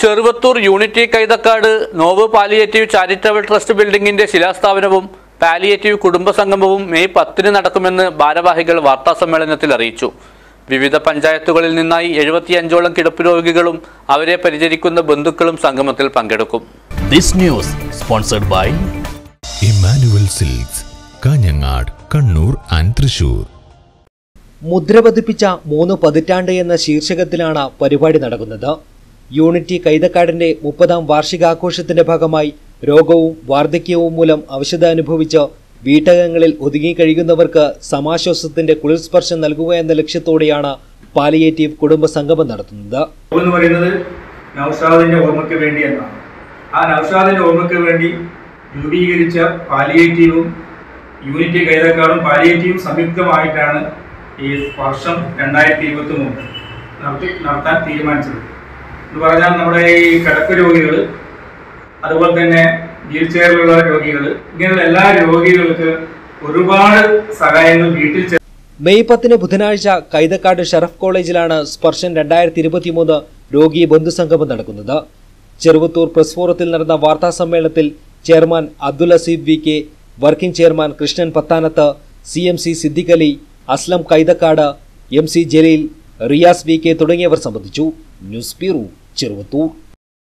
Cheruvathur unity Kaithakkad നോവ് palliative charitable trust ബിൽഡിംഗിന്റെ ശിലാസ്ഥാപനവും പാലിയേറ്റീവ് കുടുംബ സംഗമവും മെയ് പത്തിന് നടക്കുമെന്ന് ഭാരവാഹികൾ വാർത്താസമ്മേളനത്തിൽ അറിയിച്ചു വിവിധ പഞ്ചായത്തുകളിൽ നിന്നായി എഴുപത്തിയഞ്ചോളം കിടപ്പ് രോഗികളും അവരെ പരിചരിക്കുന്ന ബന്ധുക്കളും സംഗമത്തിൽ പങ്കെടുക്കും This news sponsored by Emmanuel silks Kanhangad Kannur and Thrissur മുദ്ര പതിപ്പിച്ച മൂന്ന് പതിറ്റാണ്ട് എന്ന ശീർഷകത്തിലാണ് പരിപാടി നടക്കുന്നത് യൂണിറ്റി കൈതക്കാടിന്റെ മുപ്പതാം വാർഷികാഘോഷത്തിന്റെ ഭാഗമായി രോഗവും വാർദ്ധക്യവും മൂലം അവശത അനുഭവിച്ച് വീട്ടകങ്ങളിൽ ഒതുങ്ങിക്കഴിയുന്നവർക്ക് സമാശ്വാസത്തിന്റെ കുളിർസ്പർശം നൽകുക എന്ന ലക്ഷ്യത്തോടെയാണ് പാലിയേറ്റീവ് കുടുംബ സംഗമം നടത്തുന്നത് എന്ന് പറയുന്നത് നൗഷാദിന്റെ ഓർമ്മയ്ക്ക് വേണ്ടി എന്നാണ് ആ നൗഷാദിന്റെ ഓർമ്മയ്ക്ക് വേണ്ടി രൂപീകരിച്ച പാലിയേറ്റീവും യൂണിറ്റി കൈതക്കാടും പാലിയേറ്റീവും സംയുക്തമായിട്ടാണ് ഈ വർഷം രണ്ടായിരത്തി ഇരുപത്തി മൂന്ന് നടത്തി നടത്താൻ തീരുമാനിച്ചത് എന്ന് പറഞ്ഞാൽ നമ്മുടെ ഈ കിടപ്പ് രോഗികൾ അതുപോലെ തന്നെ വീൽ ചെയറിലുള്ള രോഗികൾ ഇങ്ങനെയുള്ള എല്ലാ രോഗികൾക്ക് ഒരുപാട് സഹായങ്ങൾ വീട്ടിൽ ചെ- മെയ് പത്തിന് ബുധനാഴ്ച കൈതക്കാട് ഷറഫ് കോളേജിലാണ് സ്പർശൻ രണ്ടായിരത്തി ഇരുപത്തിമൂന്ന് രോഗി ബന്ധുസംഗമം നടക്കുന്നത് ചെറുവത്തൂർ പ്രസ് ഫോറത്തിൽ നടന്ന വാർത്താ സമ്മേളനത്തിൽ chairman Abdul Aseeb V K working chairman Krishnan Pathanath C M C Siddique Ali Aslam Kaithakkad M C Jaleel Riyas V K തുടങ്ങിയവർ സംബന്ധിച്ചു ന്യൂസ് ബ്യൂറോ ചെറുവത്തൂർ